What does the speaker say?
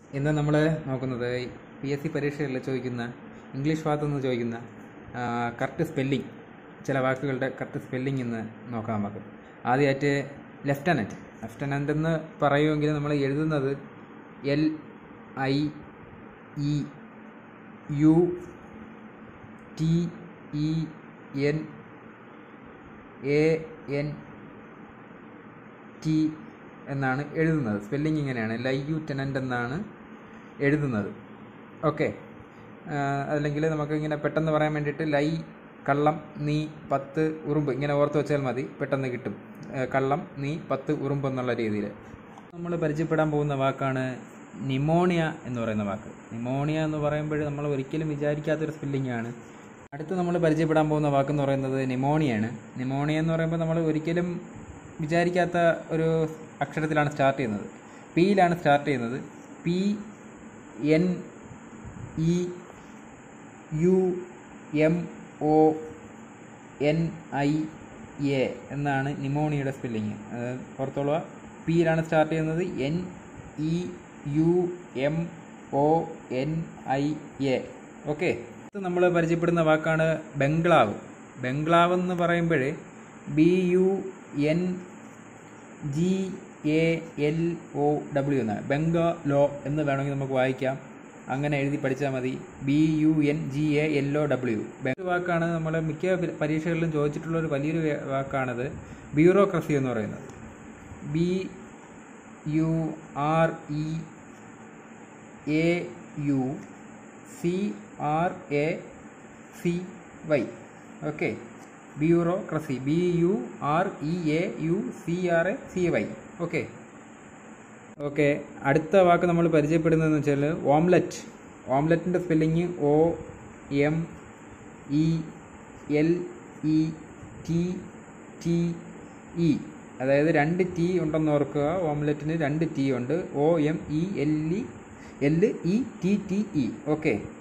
ഇന്ന് നമ്മൾ നോക്കുന്നത് പി എസ് സി പരീക്ഷകളിൽ ചോദിക്കുന്ന ഇംഗ്ലീഷ് ഭാഗത്തു നിന്ന് ചോദിക്കുന്ന കറക്റ്റ് സ്പെല്ലിംഗ് ചില വാക്കുകളുടെ കറക്റ്റ് സ്പെല്ലിംഗ് ഇന്ന് നോക്കാം നമുക്ക് ആദ്യമായിട്ട് ലെഫ്റ്റനൻറ്റ് ലെഫ്റ്റനൻ്റ് എന്ന് പറയുമെങ്കിൽ നമ്മൾ എഴുതുന്നത് L I E U T E N A N T എന്നാണ് എഴുതുന്നത് സ്പെല്ലിംഗ് ഇങ്ങനെയാണ് ലൈയൂറ്റനൻ്റ് എന്നാണ് എഴുതുന്നത് ഓക്കെ അല്ലെങ്കിൽ നമുക്ക് ഇങ്ങനെ പെട്ടെന്ന് പറയാൻ വേണ്ടിയിട്ട് ലൈ കള്ളം നീ പത്ത് ഉറുമ്പ് ഇങ്ങനെ ഓർത്ത് വെച്ചാൽ മതി പെട്ടെന്ന് കിട്ടും ആ, കള്ളം നീ പത്ത് ഉറുമ്പ് എന്നുള്ള രീതിയിൽ നമ്മൾ പരിചയപ്പെടാൻ പോകുന്ന വാക്കാണ് നിമോണിയ എന്ന് പറയുന്ന വാക്ക് നിമോണിയ എന്ന് പറയുമ്പോൾ നമ്മൾ ഒരിക്കലും വിചാരിക്കാത്തൊരു സ്പെല്ലിംഗ് ആണ് അടുത്ത് നമ്മൾ പരിചയപ്പെടാൻ പോകുന്ന വാക്കെന്ന് പറയുന്നത് നിമോണിയാണ് നിമോണിയ എന്ന് പറയുമ്പോൾ നമ്മൾ ഒരിക്കലും വിചാരിക്കാത്ത ഒരു അക്ഷരത്തിലാണ് സ്റ്റാർട്ട് ചെയ്യുന്നത് പിയിലാണ് സ്റ്റാർട്ട് ചെയ്യുന്നത് P N E U M O N I A എന്നാണ് നിമോണിയുടെ സ്പെല്ലിങ് ഓർത്തോളുക പിയിലാണ് സ്റ്റാർട്ട് ചെയ്യുന്നത് N E U M O N I A okay നമ്മൾ പരിചയപ്പെടുന്ന വാക്കാണ് ബംഗ്ലാവ് ബംഗ്ലാവ് എന്ന് പറയുമ്പോൾ B U N G A L O W എന്നാണ് ബംഗാലോ എന്ന് വേണമെങ്കിൽ നമുക്ക് വായിക്കാം അങ്ങനെ എഴുതി പഠിച്ചാൽ മതി B U N G A L O W ബംഗ് വാക്കാണ് നമ്മൾ മിക്ക പരി- പരീക്ഷകളിലും ചോദിച്ചിട്ടുള്ള ഒരു വലിയൊരു വേ- വാക്കാണത് ബ്യൂറോക്രസി എന്ന് പറയുന്നത് B U R E A U C R A C Y okay bureaucracy B U R E A U C R A C Y okay okay അടുത്ത വാക്ക് നമ്മൾ പരിചയപ്പെടുന്നതെന്ന് വെച്ചാൽ ഓംലെറ്റ് ഓംലെറ്റിൻ്റെ spelling O M E L E T T E അതായത് രണ്ട് T ഉണ്ടെന്ന് ഓർക്കുക ഓംലെറ്റിന് രണ്ട് ടി ഉണ്ട് O M E L E L E T T E okay